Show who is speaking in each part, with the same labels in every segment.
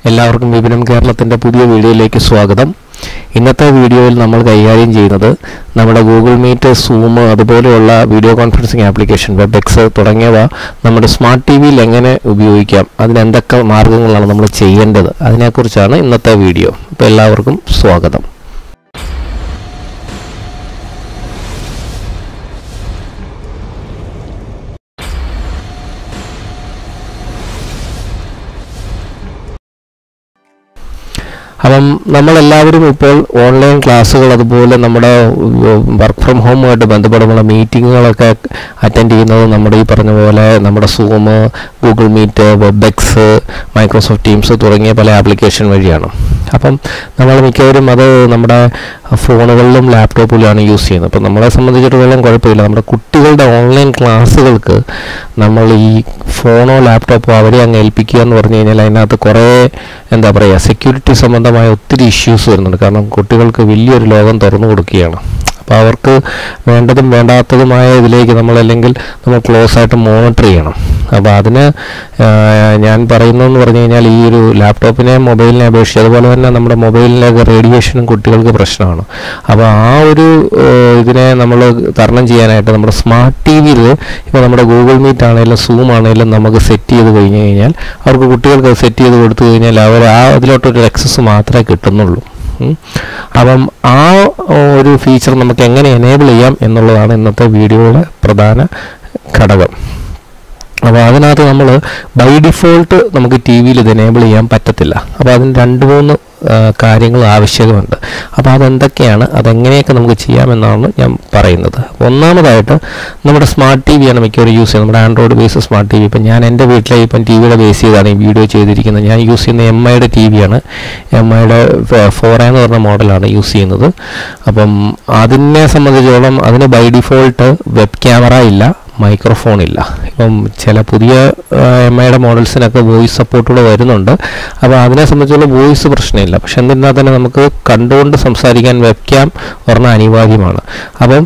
Speaker 1: എല്ലാവർക്കും വിപിനം കേരളത്തിൻ്റെ പുതിയ വീഡിയോയിലേക്ക് സ്വാഗതം ഇന്നത്തെ വീഡിയോയിൽ നമ്മൾ കൈകാര്യം ചെയ്യുന്നത് നമ്മുടെ ഗൂഗിൾ മീറ്റ് സൂം അതുപോലെയുള്ള വീഡിയോ കോൺഫറൻസിങ് ആപ്ലിക്കേഷൻ വെബെക്സ് തുടങ്ങിയവ നമ്മുടെ സ്മാർട്ട് ടി വിയിൽ എങ്ങനെ ഉപയോഗിക്കാം അതിന് എന്തൊക്കെ മാർഗങ്ങളാണ് നമ്മൾ ചെയ്യേണ്ടത് അതിനെക്കുറിച്ചാണ് ഇന്നത്തെ വീഡിയോ അപ്പോൾ എല്ലാവർക്കും സ്വാഗതം അപ്പം നമ്മളെല്ലാവരും ഇപ്പോൾ ഓൺലൈൻ ക്ലാസ്സുകൾ അതുപോലെ നമ്മുടെ വർക്ക് ഫ്രം ഹോമുമായിട്ട് ബന്ധപ്പെടുന്ന മീറ്റിങ്ങുകളൊക്കെ അറ്റൻഡ് ചെയ്യുന്നത് നമ്മുടെ ഈ പറഞ്ഞ പോലെ നമ്മുടെ Zoom Google Meet Webex Microsoft Teams തുടങ്ങിയ പല ആപ്ലിക്കേഷൻ വഴിയാണ് അപ്പം നമ്മൾ മിക്കവരും അത് നമ്മുടെ ഫോണുകളിലും ലാപ്ടോപ്പിലാണ് യൂസ് ചെയ്യുന്നത് അപ്പം നമ്മളെ സംബന്ധിച്ചിടത്തോളം കുഴപ്പമില്ല നമ്മുടെ കുട്ടികളുടെ ഓൺലൈൻ ക്ലാസ്സുകൾക്ക് നമ്മൾ ഈ ഫോണോ ലാപ്ടോപ്പോ അവരെ അങ്ങ് ഏൽപ്പിക്കുക എന്ന് പറഞ്ഞു കഴിഞ്ഞാൽ അതിനകത്ത് കുറേ എന്താ പറയുക സെക്യൂരിറ്റി സംബന്ധമായ ഒത്തിരി ഇഷ്യൂസ് വരുന്നുണ്ട് കാരണം കുട്ടികൾക്ക് വലിയൊരു ലോകം തുറന്നു കൊടുക്കുകയാണ് അപ്പോൾ അവർക്ക് വേണ്ടതും വേണ്ടാത്തതുമായ ഇതിലേക്ക് നമ്മൾ അല്ലെങ്കിൽ നമ്മൾ ക്ലോസ് ആയിട്ട് മോണിറ്റർ ചെയ്യണം അപ്പോൾ അതിന് ഞാൻ പറയുന്നതെന്ന് പറഞ്ഞു കഴിഞ്ഞാൽ ഈ ഒരു ലാപ്ടോപ്പിനെ മൊബൈലിനെ അപേക്ഷിച്ച് അതുപോലെ തന്നെ നമ്മുടെ മൊബൈലിലൊക്കെ റേഡിയേഷനും കുട്ടികൾക്ക് പ്രശ്നമാണ് അപ്പോൾ ആ ഒരു ഇതിനെ നമ്മൾ തരണം ചെയ്യാനായിട്ട് നമ്മുടെ സ്മാർട്ട് ടി വിയിൽ ഇപ്പോൾ നമ്മുടെ ഗൂഗിൾ മീറ്റ് ആണെങ്കിലും സൂം ആണെങ്കിലും നമുക്ക് സെറ്റ് ചെയ്ത് കഴിഞ്ഞ് കഴിഞ്ഞാൽ അവർക്ക് കുട്ടികൾക്ക് സെറ്റ് ചെയ്ത് കൊടുത്തു കഴിഞ്ഞാൽ അവർ ആ അതിലോട്ടൊരു ആക്സസ് മാത്രമേ കിട്ടുന്നുള്ളൂ അപ്പം ആ ഒരു ഫീച്ചർ നമുക്ക് എങ്ങനെ എനേബിൾ ചെയ്യാം എന്നുള്ളതാണ് ഇന്നത്തെ വീഡിയോയുടെ പ്രധാന ഘടകം അപ്പോൾ അതിനകത്ത് നമ്മൾ ബൈ ഡിഫോൾട്ട് നമുക്ക് ടി വിയിൽ ഇത് എനേബിൾ ചെയ്യാൻ പറ്റത്തില്ല അപ്പോൾ അതിന് രണ്ട് മൂന്ന് കാര്യങ്ങൾ ആവശ്യകമുണ്ട് അപ്പോൾ അതെന്തൊക്കെയാണ് അതെങ്ങനെയൊക്കെ നമുക്ക് ചെയ്യാമെന്നാണ് ഞാൻ പറയുന്നത് ഒന്നാമതായിട്ട് നമ്മുടെ സ്മാർട്ട് ടി വിയാണ് മിക്കവരും യൂസ് ചെയ്യുന്നത് നമ്മുടെ Android base smart T V ഇപ്പം ഞാൻ എൻ്റെ വീട്ടിലെ ഇപ്പം ടി വിയുടെ ബേസ് ചെയ്താണ് ഈ വീഡിയോ ചെയ്തിരിക്കുന്നത് ഞാൻ യൂസ് ചെയ്യുന്ന എം ഐയുടെ ടി വിയാണ് എം ഐയുടെ ഫോർ എന്ന് പറഞ്ഞ മോഡലാണ് യൂസ് ചെയ്യുന്നത് അപ്പം അതിനെ സംബന്ധിച്ചോളം അതിന് ബൈ ഡിഫോൾട്ട് വെബ് ക്യാമറ ഇല്ല മൈക്രോഫോൺ ഇല്ല ഇപ്പം ചില പുതിയ എം ഐയുടെ മോഡൽസിനൊക്കെ വോയിസ് സപ്പോർട്ടുകൾ വരുന്നുണ്ട് അപ്പോൾ അതിനെ സംബന്ധിച്ചുള്ള വോയിസ് പ്രശ്നമില്ല പക്ഷെ എന്നിരുന്നാൽ തന്നെ നമുക്ക് കണ്ടുകൊണ്ട് സംസാരിക്കാൻ വെബ് ക്യാം ഒരെണ്ണം അനിവാര്യമാണ് അപ്പം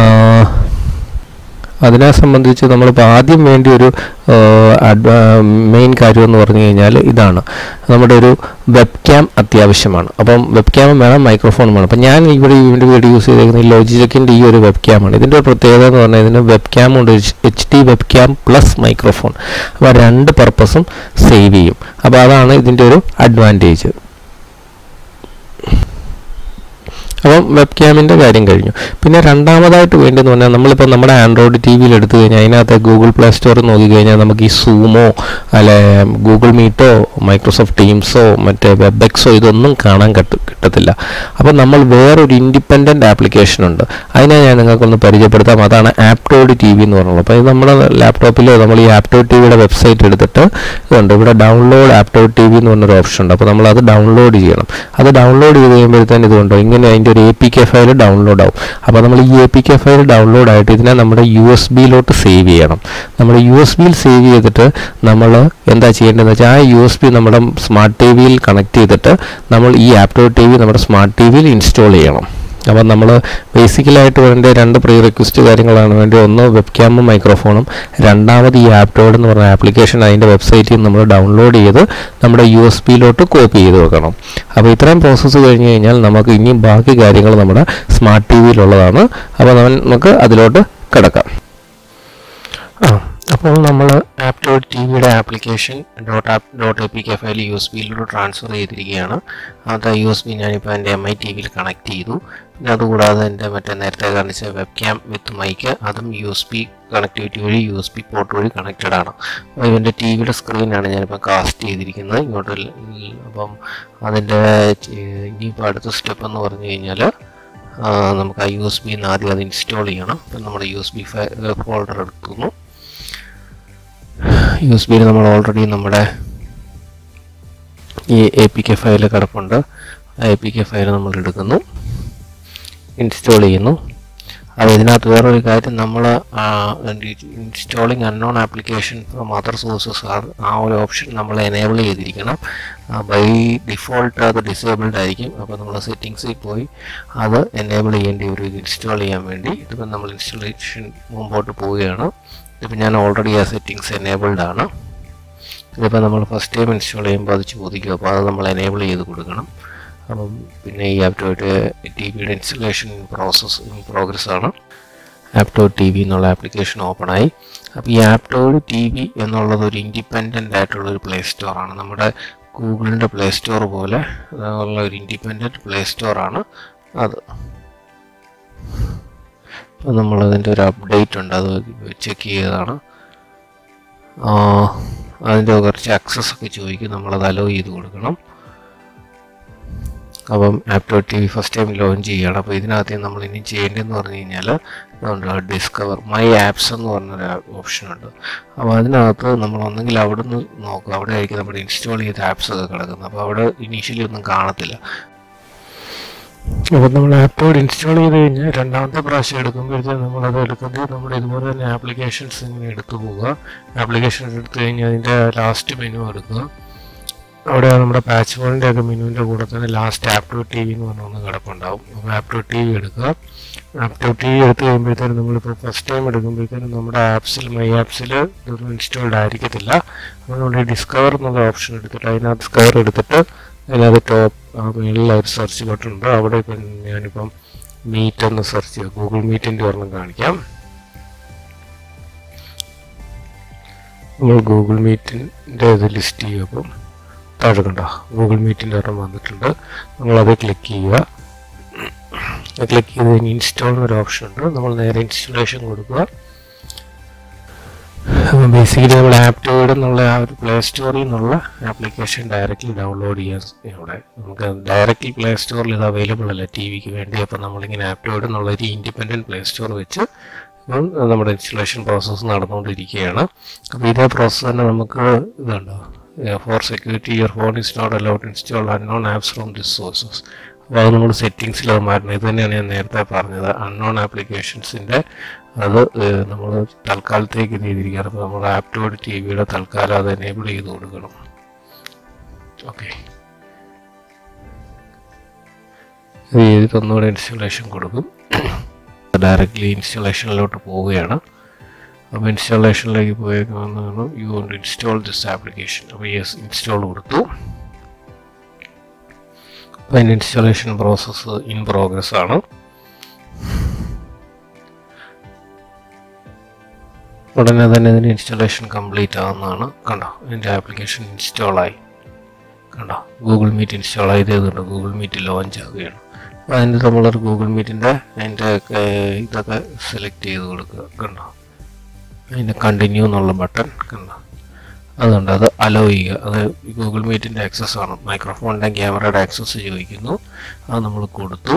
Speaker 1: അതിനെ സംബന്ധിച്ച് നമ്മളിപ്പോൾ ആദ്യം വേണ്ടി ഒരു മെയിൻ കാര്യം എന്ന് പറഞ്ഞു കഴിഞ്ഞാൽ ഇതാണ് നമ്മുടെ ഒരു വെബ് ക്യാം അത്യാവശ്യമാണ് അപ്പം വെബ് ക്യാമും വേണം മൈക്രോഫോണും വേണം അപ്പം ഞാൻ ഇവിടെ ഇതിൻ്റെ വീഡിയോ യൂസ് ചെയ്തിരിക്കുന്ന ഈ ലോജിറ്റക്കിൻ്റെ ഈ ഒരു വെബ് ക്യാമാണ് ഇതിൻ്റെ ഒരു പ്രത്യേകത എന്ന് പറഞ്ഞാൽ ഇതിന് വെബ് ക്യാം ഉണ്ട് H D web cam plus microphone അപ്പോൾ രണ്ട് പർപ്പസും സേവ് ചെയ്യും അപ്പോൾ അതാണ് ഇതിൻ്റെ ഒരു അഡ്വാൻറ്റേജ് അപ്പം വെബ് ക്യാമിൻ്റെ കാര്യം കഴിഞ്ഞു പിന്നെ രണ്ടാമതായിട്ട് വേണ്ടതെന്ന് പറഞ്ഞാൽ നമ്മളിപ്പോൾ നമ്മുടെ ആൻഡ്രോയിഡ് ടി വിയിൽ എടുത്തു കഴിഞ്ഞാൽ അതിനകത്ത് ഗൂഗിൾ പ്ലേ സ്റ്റോറിൽ നോക്കി കഴിഞ്ഞാൽ നമുക്ക് ഈ സൂമോ അല്ലെ ഗൂഗിൾ മീറ്റോ മൈക്രോസോഫ്റ്റ് ടീംസോ മറ്റേ വെബെക്സോ ഇതൊന്നും കാണാൻ കിട്ട കിട്ടത്തില്ല അപ്പം നമ്മൾ വേറൊരു ഇൻഡിപെൻഡൻ്റ് ആപ്ലിക്കേഷൻ ഉണ്ട് അതിനെ ഞാൻ നിങ്ങൾക്കൊന്ന് പരിചയപ്പെടുത്താം അതാണ് ആപ്റ്റോയിഡ് ടി വി എന്ന് പറയുന്നത് അപ്പോൾ ഇത് നമ്മുടെ ലാപ്ടോപ്പിലോ നമ്മൾ ഈ ആപ്റ്റോയിഡ് ടി വിയുടെ വെബ്സൈറ്റ് എടുത്തിട്ട് ഇതുണ്ട് ഇവിടെ ഡൗൺലോഡ് ആപ്റ്റോയിഡ് ടി വി എന്ന് പറഞ്ഞൊരു ഓപ്ഷൻ ഉണ്ട് അപ്പോൾ നമ്മൾ അത് ഡൗൺലോഡ് ചെയ്യണം അത് ഡൗൺലോഡ് ചെയ്ത് കഴിയുമ്പോഴത്തേന് ഇതുണ്ടോ ഇങ്ങനെ അതിൻ്റെ ഒരു A P K file download ആവും അപ്പോൾ നമ്മൾ ഈ A P K file download ആയിട്ട് ഇതിനെ നമ്മുടെ യു എസ് ബിയിലോട്ട് സേവ് ചെയ്യണം നമ്മൾ യു എസ് ബിയിൽ സേവ് ചെയ്തിട്ട് നമ്മൾ എന്താ ചെയ്യേണ്ടതെന്ന് വെച്ചാൽ ആ യു എസ് ബി നമ്മുടെ സ്മാർട്ട് ടി വിയിൽ കണക്ട് ചെയ്തിട്ട് നമ്മൾ ഈ ആപ്റ്റോ ടി വി നമ്മുടെ സ്മാർട്ട് ടി വിയിൽ ഇൻസ്റ്റാൾ ചെയ്യണം അപ്പം നമ്മൾ ബേസിക്കലായിട്ട് വേണ്ട രണ്ട് പ്രീ റിക്വസ്റ്റ് കാര്യങ്ങളാണ് വേണ്ടി ഒന്ന് വെബ് ക്യാമും മൈക്രോഫോണും രണ്ടാമത് ഈ ആപ്റ്റോഡ് എന്ന് പറഞ്ഞ ആപ്ലിക്കേഷൻ അതിൻ്റെ വെബ്സൈറ്റിൽ നമ്മൾ ഡൗൺലോഡ് ചെയ്ത് നമ്മുടെ യു എസ് ബിയിലോട്ട് കോപ്പി ചെയ്ത് വെക്കണം അപ്പോൾ ഇത്രയും പ്രോസസ്സ് കഴിഞ്ഞ് കഴിഞ്ഞാൽ നമുക്ക് ഇനി ബാക്കി കാര്യങ്ങൾ നമ്മുടെ സ്മാർട്ട് ടി വിയിലുള്ളതാണ് അപ്പോൾ നമുക്ക് അതിലോട്ട് കിടക്കാം ആ അപ്പോൾ നമ്മൾ ആപ്റ്റോഡ് ടി വിയുടെ application dot app dot A P K file U S ബിയിലോട്ട് ട്രാൻസ്ഫർ ചെയ്തിരിക്കുകയാണ് അത് യു എസ് ബി ഞാനിപ്പോൾ എൻ്റെ എം ഐ ടി വിയിൽ കണക്ട് ചെയ്തു പിന്നെ അതുകൂടാതെ എൻ്റെ മറ്റേ നേരത്തെ കാണിച്ച വെബ് ക്യാം വിത്ത് മൈക്ക് അതും യു എസ് ബി കണക്ടിവിറ്റി വഴി യു എസ് ബി പോർട്ട് വഴി കണക്റ്റഡ് ആണ് അപ്പോൾ ഇവൻ്റെ ടി വിയുടെ സ്ക്രീനാണ് ഞാനിപ്പോൾ കാസ്റ്റ് ചെയ്തിരിക്കുന്നത് ഇങ്ങോട്ട് അപ്പം അതിൻ്റെ ഇനിയിപ്പോൾ അടുത്ത സ്റ്റെപ്പ് എന്ന് പറഞ്ഞു കഴിഞ്ഞാൽ നമുക്ക് ആ യു എസ് ബി ആദ്യം അത് ഇൻസ്റ്റാൾ ചെയ്യണം അപ്പം നമ്മുടെ യു എസ് ബി ഫോൾഡർ എടുക്കുന്നു യു എസ് ബിയിൽ നമ്മൾ ഓൾറെഡി നമ്മുടെ ഈ എ പി കെ ഫയൽ കിടപ്പുണ്ട് ആ എ പി കെ ഫയൽ നമ്മൾ എടുക്കുന്നു ഇൻസ്റ്റാൾ ചെയ്യുന്നു അപ്പോൾ ഇതിനകത്ത് വേറൊരു കാര്യം നമ്മൾ installing unknown application from other sources ആ ഒരു ഓപ്ഷൻ നമ്മൾ എനേബിൾ ചെയ്തിരിക്കണം ബൈ ഡിഫോൾട്ട് അത് ഡിസേബിൾഡ് ആയിരിക്കും അപ്പോൾ നമ്മൾ സെറ്റിങ്സിൽ പോയി അത് എനേബിൾ ചെയ്യേണ്ടി വരും ഇത് ഇൻസ്റ്റാൾ ചെയ്യാൻ വേണ്ടി ഇതിപ്പോൾ നമ്മൾ ഇൻസ്റ്റലേഷൻ മുമ്പോട്ട് പോവുകയാണ് ഇതിപ്പോൾ ഞാൻ ഓൾറെഡി ആ സെറ്റിങ്സ് എനേബിൾഡ് ആണ് ഇതിപ്പോൾ നമ്മൾ ഫസ്റ്റ് ടൈം ഇൻസ്റ്റാൾ ചെയ്യുമ്പോൾ അത് ചോദിക്കും അപ്പോൾ അത് നമ്മൾ എനേബിൾ ചെയ്ത് കൊടുക്കണം അപ്പം പിന്നെ ഈ ആപ്റ്റോയിട്ട് ടി വിയുടെ ഇൻസ്റ്റലേഷൻ പ്രോസസ് ഇൻ പ്രോഗ്രസ് ആണ് ആപ്റ്റോ ടി വി എന്നുള്ള ആപ്ലിക്കേഷൻ ഓപ്പൺ ആയി അപ്പോൾ ഈ ആപ്റ്റോഡ് ടി വി എന്നുള്ളത് ഒരു ഇൻഡിപെൻഡൻ്റ് ആയിട്ടുള്ള ഒരു പ്ലേ സ്റ്റോറാണ് നമ്മുടെ ഗൂഗിളിൻ്റെ പ്ലേ സ്റ്റോർ പോലെ ഉള്ള ഒരു ഇൻഡിപെൻഡൻറ്റ് പ്ലേ സ്റ്റോറാണ് അത് അപ്പോൾ നമ്മളതിൻ്റെ ഒരു അപ്ഡേറ്റ് ഉണ്ട് അത് ചെക്ക് ചെയ്തതാണ് അതിൻ്റെ കുറച്ച് ആക്സസ് ഒക്കെ ചോദിക്കും നമ്മളത് അലോ ചെയ്ത് കൊടുക്കണം അപ്പം Apto T V first time launch ചെയ്യുകയാണ് അപ്പോൾ ഇതിനകത്ത് നമ്മൾ ഇനി ചെയ്യേണ്ടതെന്ന് പറഞ്ഞു കഴിഞ്ഞാൽ അതുകൊണ്ട് ഡിസ്കവർ മൈ ആപ്സ് എന്ന് പറഞ്ഞൊരു ഓപ്ഷൻ ഉണ്ട് അപ്പോൾ അതിനകത്ത് നമ്മൾ ഒന്നെങ്കിൽ അവിടെ നിന്ന് നോക്കുക അവിടെ ആയിരിക്കും നമ്മുടെ ഇൻസ്റ്റാൾ ചെയ്ത ആപ്സ് ഒക്കെ കിടക്കുന്നത് അപ്പോൾ അവിടെ ഇനീഷ്യലി ഒന്നും കാണത്തില്ല അപ്പോൾ നമ്മൾ ആപ്പോഡ് ഇൻസ്റ്റാൾ ചെയ്ത് കഴിഞ്ഞാൽ രണ്ടാമത്തെ പ്രാവശ്യം എടുക്കുമ്പോഴത്തേക്ക് നമ്മളത് എടുക്കുന്നത് നമ്മുടെ ഇതുപോലെ തന്നെ ആപ്ലിക്കേഷൻസ് ഇങ്ങനെ എടുത്തു പോവുക ആപ്ലിക്കേഷൻസ് എടുത്തു കഴിഞ്ഞാൽ അതിൻ്റെ ലാസ്റ്റ് മെനു എടുക്കുക അവിടെ നമ്മുടെ പാച്ച് ബോളിൻ്റെ ഒക്കെ മെനുവിൻ്റെ കൂടെ തന്നെ ലാസ്റ്റ് ആപ്റ്റോ ടി വി എന്ന് പറഞ്ഞ ഒന്ന് കിടപ്പുണ്ടാവും അപ്പോൾ ആപ്റ്റോ ടി വി എടുക്കുക ആപ്റ്റോ ടി വി എടുത്തു കഴിയുമ്പോഴത്തേനും നമ്മളിപ്പോൾ ഫസ്റ്റ് ടൈം എടുക്കുമ്പോഴത്തേനും നമ്മുടെ ആപ്സിൽ മൈ ആപ്സിൽ ഇതൊന്നും ഇൻസ്റ്റാൾഡ് ആയിരിക്കത്തില്ല അപ്പോൾ നമ്മൾ ഡിസ്കവർ എന്നുള്ള ഓപ്ഷൻ എടുത്തിട്ട് അതിനകത്ത് ഡിസ്കവർ എടുത്തിട്ട് അതിനകത്ത് ടോപ്പ് മേളിൽ ഒരു സെർച്ച് ബട്ടൺ ഉണ്ട് അവിടെ ഇപ്പം ഞാനിപ്പം മീറ്റ് എന്ന് സെർച്ച് ചെയ്യുക ഗൂഗിൾ മീറ്റിൻ്റെ ഒരെണ്ണം കാണിക്കാം നമ്മൾ ഗൂഗിൾ മീറ്റിൻ്റെ ഇത് ലിസ്റ്റ് ചെയ്യുക അപ്പം താഴെ കണ്ടോ ഗൂഗിൾ മീറ്റിൻ്റെ ഒരെണ്ണം വന്നിട്ടുണ്ട് നമ്മളത് ക്ലിക്ക് ചെയ്യുക ക്ലിക്ക് ചെയ്ത് കഴിഞ്ഞ് ഇൻസ്റ്റാൾ എന്നൊരു ഓപ്ഷൻ ഉണ്ട് നമ്മൾ നേരെ ഇൻസ്റ്റലേഷൻ കൊടുക്കുക ബേസിക്കലി നമ്മൾ ആപ്റ്റോയിഡ് എന്നുള്ള ആ ഒരു പ്ലേ സ്റ്റോറിൽ നിന്നുള്ള ആപ്ലിക്കേഷൻ ഡയറക്റ്റ്ലി ഡൗൺലോഡ് ചെയ്യാൻ ഇവിടെ നമുക്ക് ഡയറക്റ്റ്ലി പ്ലേ സ്റ്റോറിൽ ഇത് അവൈലബിൾ അല്ല ടി വിക്ക് വേണ്ടി അപ്പോൾ നമ്മളിങ്ങനെ ആപ്റ്റോയിഡ് എന്നുള്ള ഒരു ഇൻഡിപെൻഡൻറ്റ് പ്ലേ സ്റ്റോർ വെച്ച് ഇപ്പം നമ്മുടെ ഇൻസ്റ്റലേഷൻ പ്രോസസ്സ് നടന്നുകൊണ്ടിരിക്കുകയാണ് അപ്പോൾ ഇതേ പ്രോസസ്സ് തന്നെ നമുക്ക് ഇതുണ്ടോ for security your phone is not allowed install unknown apps from this sources അപ്പോൾ അത് നമ്മൾ സെറ്റിങ്സിൽ അത് മാറ്റണം ഇത് തന്നെയാണ് ഞാൻ നേരത്തെ പറഞ്ഞത് അൺനോൺ ആപ്ലിക്കേഷൻസിൻ്റെ അത് നമ്മൾ തൽക്കാലത്തേക്ക് ഇത് ചെയ്തിരിക്കുകയാണ് അപ്പോൾ നമ്മൾ ആപ്റ്റോഡ് ടി വിയുടെ തൽക്കാലം അത് എനേബിൾ ചെയ്ത് കൊടുക്കണം ഓക്കെ ഇത് ചെയ്തിട്ട് ഒന്നുകൂടെ ഇൻസ്റ്റലേഷൻ കൊടുക്കും ഡയറക്റ്റ്ലി ഇൻസ്റ്റലേഷനിലോട്ട് പോവുകയാണ് അപ്പോൾ ഇൻസ്റ്റാളേഷനിലേക്ക് പോയേക്കാവുന്നതാണ് you want install this application അപ്പോൾ യെസ് ഇൻസ്റ്റാൾ കൊടുത്തു അപ്പോൾ അതിൻ്റെ ഇൻസ്റ്റാളേഷൻ പ്രോസസ്സ് ഇൻ പ്രോഗ്രസ് ആണ് ഉടനെ തന്നെ ഇതിൻ്റെ ഇൻസ്റ്റാളേഷൻ കംപ്ലീറ്റ് ആവുന്നതാണ് കണ്ടോ ഇതിൻ്റെ ആപ്ലിക്കേഷൻ ഇൻസ്റ്റാൾ ആയി കണ്ടോ ഗൂഗിൾ മീറ്റ് ഇൻസ്റ്റാൾ ചെയ്തതുകൊണ്ട് ഗൂഗിൾ മീറ്റ് ലോഞ്ച് ആവുകയാണ് അപ്പോൾ അതിൻ്റെ നമ്മളൊരു ഗൂഗിൾ മീറ്റിൻ്റെ അതിൻ്റെ ഇതൊക്കെ സെലക്ട് ചെയ്ത് കൊടുക്കുക കണ്ടോ അതിൻ്റെ കണ്ടിന്യൂ എന്നുള്ള ബട്ടൺ കണ്ടോ അതുകൊണ്ട് അത് അലോ ചെയ്യുക അത് ഗൂഗിൾ മീറ്റിൻ്റെ ആക്സസ് ആണ് മൈക്രോഫോണിൻ്റെ ക്യാമറയുടെ ആക്സസ് ചോദിക്കുന്നു അത് നമ്മൾ കൊടുത്തു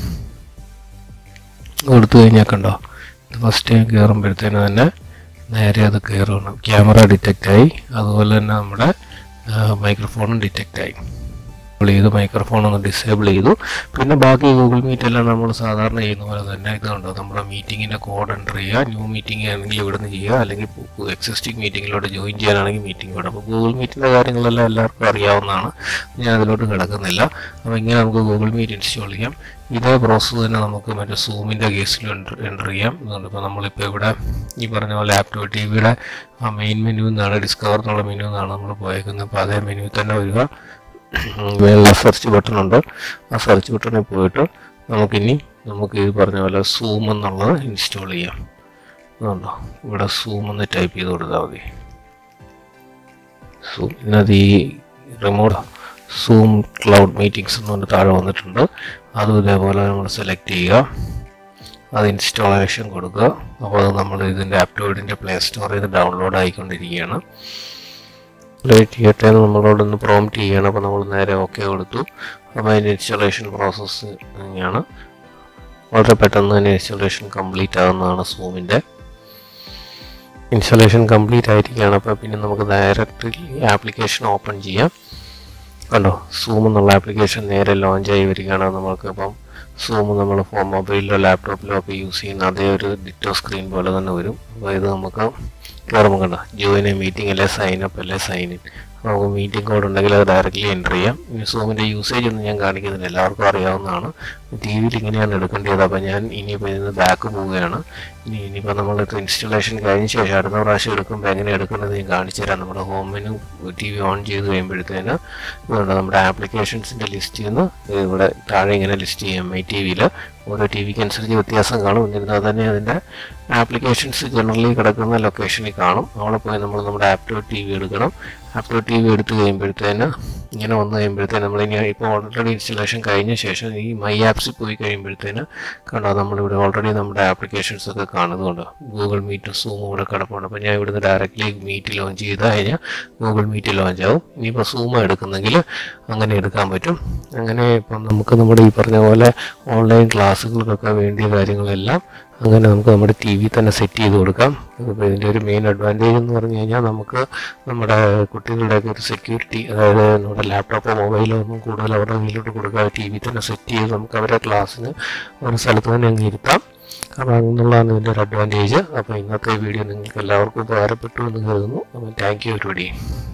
Speaker 1: കൊടുത്തു കഴിഞ്ഞാൽ കണ്ടോ ഫസ്റ്റ് ടൈം കയറുമ്പോഴത്തേന് തന്നെ നേരെ അത് കയറണം ക്യാമറ ഡിറ്റക്റ്റ് ആയി അതുപോലെ തന്നെ നമ്മുടെ മൈക്രോഫോണും ഡിറ്റക്റ്റ് ആയി ചെയ്തു മൈക്രോഫോൺ ഒന്ന് ഡിസേബിൾ ചെയ്തു പിന്നെ ബാക്കി ഗൂഗിൾ മീറ്റ് എല്ലാം നമ്മൾ സാധാരണ ചെയ്യുന്ന പോലെ തന്നെ ഇതുണ്ട് നമ്മുടെ മീറ്റിങ്ങിൻ്റെ കോഡ് എൻ്റർ ചെയ്യുക ന്യൂ മീറ്റിംഗ് ആണെങ്കിൽ ഇവിടെ നിന്ന് ചെയ്യുക അല്ലെങ്കിൽ എക്സിസ്റ്റിംഗ് മീറ്റിങ്ങിലോട്ട് ജോയിൻ ചെയ്യാനാണെങ്കിൽ മീറ്റിംഗ് വിടും അപ്പോൾ ഗൂഗിൾ മീറ്റിൻ്റെ കാര്യങ്ങളെല്ലാം എല്ലാവർക്കും അറിയാവുന്നതാണ് ഞാൻ അതിലോട്ട് കിടക്കുന്നില്ല അപ്പോൾ ഇങ്ങനെ നമുക്ക് ഗൂഗിൾ മീറ്റ് ഇൻസ്റ്റാൾ ചെയ്യാം ഇതേ പ്രോസസ്സ് തന്നെ നമുക്ക് മറ്റേ സൂമിൻ്റെ കേസിൽ എൻ്റർ എൻ്റർ ചെയ്യാം അതുകൊണ്ട് ഇപ്പോൾ നമ്മളിപ്പോൾ ഇവിടെ ഈ പറഞ്ഞ പോലെ ലാപ്ടോപ്പ് ടി വിയുടെ ആ മെയിൻ മെനു എന്നാണ് ഡിസ്കവർ എന്നുള്ള മെനു എന്നാണ് നമ്മൾ പോയേക്കുന്നത് അപ്പോൾ അതേ മെനുവിൽ തന്നെ വരിക മേളിൽ സെർച്ച് ബട്ടൺ ഉണ്ട് ആ സെർച്ച് ബട്ടണിൽ പോയിട്ട് നമുക്കിനി നമുക്ക് ഈ പറഞ്ഞ പോലെ സൂം എന്നുള്ളത് ഇൻസ്റ്റാൾ ചെയ്യാം അതുകൊണ്ടോ ഇവിടെ സൂം എന്ന് ടൈപ്പ് ചെയ്ത് കൊടുത്താൽ മതി സൂം ഇതിനകത്ത് ഈ റിമോട്ട് സൂം ക്ലൗഡ് മീറ്റിംഗ്സ് എന്ന് പറഞ്ഞ് താഴെ വന്നിട്ടുണ്ട് അതും ഇതേപോലെ നമ്മൾ സെലക്ട് ചെയ്യുക അത് ഇൻസ്റ്റാളേഷൻ കൊടുക്കുക അപ്പോൾ അത് നമ്മൾ ഇതിൻ്റെ ആപ്റ്റോയിഡിൻ്റെ പ്ലേ സ്റ്റോറിൽ ഇത് ഡൗൺലോഡ് ആയിക്കൊണ്ടിരിക്കുകയാണ് ലേറ്റ് ചെയ്യട്ടെ എന്ന് നമ്മളോടൊന്ന് പ്രോംപ്റ്റ് ചെയ്യണം അപ്പോൾ നമ്മൾ നേരെ ഓക്കെ കൊടുത്തു അപ്പോൾ അതിൻ്റെ ഇൻസ്റ്റാളേഷൻ പ്രോസസ്സ് തന്നെയാണ് വളരെ പെട്ടെന്ന് തന്നെ ഇൻസ്റ്റാളേഷൻ കംപ്ലീറ്റ് ആകുന്നതാണ് സൂമിൻ്റെ ഇൻസ്റ്റാളേഷൻ കംപ്ലീറ്റ് ആയിരിക്കുകയാണ് അപ്പോൾ പിന്നെ നമുക്ക് ഡയറക്റ്റ്ലി ആപ്ലിക്കേഷൻ ഓപ്പൺ ചെയ്യാം കണ്ടോ സൂം എന്നുള്ള ആപ്ലിക്കേഷൻ നേരെ ലോഞ്ച് ആയി വരികയാണ് നമ്മൾക്ക് ഇപ്പം സൂം നമ്മൾ ഫോൺ മൊബൈലിലോ ലാപ്ടോപ്പിലോ ഒക്കെ യൂസ് ചെയ്യുന്ന അതേ ഒരു ഡിറ്റോ സ്ക്രീൻ പോലെ തന്നെ വരും അപ്പോൾ ഇത് നമുക്ക് കയറുമ്പോൾ കണ്ടോ ജോയിൻ എ മീറ്റിംഗ് അല്ലെ സൈൻ അപ്പ് അല്ലെ സൈൻ ഇൻ നമുക്ക് മീറ്റിംഗ് കോഡ് ഉണ്ടെങ്കിൽ അത് ഡയറക്റ്റ്ലി എൻ്റർ ചെയ്യാം ഇനി സൂമിൻ്റെ യൂസേജ് ഒന്നും ഞാൻ കാണിക്കുന്നില്ല എല്ലാവർക്കും അറിയാവുന്നതാണ് ടി വിയിൽ ഇങ്ങനെയാണ് എടുക്കേണ്ടത് അപ്പോൾ ഞാൻ ഇനിയിപ്പോൾ ഇതിന് ബാക്ക് പോവുകയാണ് ഇനി ഇനിയിപ്പോൾ നമ്മൾ ഇൻസ്റ്റലേഷൻ കഴിഞ്ഞ ശേഷം അടുത്ത പ്രാവശ്യം എടുക്കുമ്പോൾ എങ്ങനെ എടുക്കുന്നത് ഞാൻ കാണിച്ചു തരാം നമ്മുടെ home menu T V on ചെയ്ത് കഴിയുമ്പോഴത്തേന് ഇതുകൊണ്ട് നമ്മുടെ ആപ്ലിക്കേഷൻസിൻ്റെ ലിസ്റ്റിൽ നിന്ന് ഇവിടെ താഴെ ഇങ്ങനെ ലിസ്റ്റ് ചെയ്യാം ഐ ടി വിയിൽ ഓരോ ടി വിക്ക് അനുസരിച്ച് വ്യത്യാസം കാണും എന്നിരുന്നാൽ തന്നെ അതിൻ്റെ ആപ്ലിക്കേഷൻസ് ജനറലി കിടക്കുന്ന ലൊക്കേഷനിൽ കാണും അവിടെ പോയി നമ്മൾ നമ്മുടെ ആപ്റ്റോ ടി വി എടുക്കണം ആപ്റ്റോ ടി വി എടുത്ത് കഴിയുമ്പോഴത്തേന് ഇങ്ങനെ വന്നു കഴിയുമ്പോഴത്തേന് നമ്മൾ ഇനി ഇപ്പോൾ ഓൾറെഡി ഇൻസ്റ്റലേഷൻ കഴിഞ്ഞ ശേഷം ഈ മൈ ആപ്സിൽ പോയി കഴിയുമ്പോഴത്തേന് കണ്ടോ നമ്മളിവിടെ ഓൾറെഡി നമ്മുടെ ആപ്ലിക്കേഷൻസ് ഒക്കെ കാണുന്നുണ്ട് ഗൂഗിൾ മീറ്റ് സൂം ഇവിടെ കിടപ്പുണ്ട് അപ്പോൾ ഞാൻ ഇവിടുന്ന് ഡയറക്റ്റ്ലി മീറ്റ് ലോഞ്ച് ചെയ്ത് കഴിഞ്ഞാൽ ഗൂഗിൾ മീറ്റ് ലോഞ്ച് ആവും ഇനിയിപ്പോൾ സൂം എടുക്കുന്നെങ്കിൽ അങ്ങനെ എടുക്കാൻ പറ്റും അങ്ങനെ ഇപ്പം നമുക്ക് നമ്മുടെ ഈ പറഞ്ഞ പോലെ ഓൺലൈൻ ക്ലാസ്സുകൾക്കൊക്കെ വേണ്ടിയ കാര്യങ്ങളെല്ലാം അങ്ങനെ നമുക്ക് നമ്മുടെ ടി വി തന്നെ സെറ്റ് ചെയ്ത് കൊടുക്കാം ഇപ്പോൾ ഇതിൻ്റെ ഒരു മെയിൻ അഡ്വാൻറ്റേജ് എന്ന് പറഞ്ഞു കഴിഞ്ഞാൽ നമുക്ക് നമ്മുടെ കുട്ടികളുടെയൊക്കെ ഒരു സെക്യൂരിറ്റി അതായത് നമ്മുടെ ലാപ്ടോപ്പോ മൊബൈലോ ഒന്നും കൂടുതൽ അവരുടെ കയ്യിലോട്ട് കൊടുക്കാതെ ടി വി തന്നെ സെറ്റ് ചെയ്ത് നമുക്ക് അവരുടെ ക്ലാസ്സിന് ഒരു സ്ഥലത്ത് തന്നെ അങ്ങ് ഇരുത്താം അപ്പോൾ അതെന്നുള്ളതാണ് ഇതിൻ്റെ ഒരു അഡ്വാൻറ്റേജ് അപ്പോൾ ഇന്നത്തെ വീഡിയോ നിങ്ങൾക്ക് എല്ലാവർക്കും ഉപകാരപ്പെട്ടു എന്ന് കരുതുന്നു അപ്പോൾ താങ്ക് യു എവരിബഡി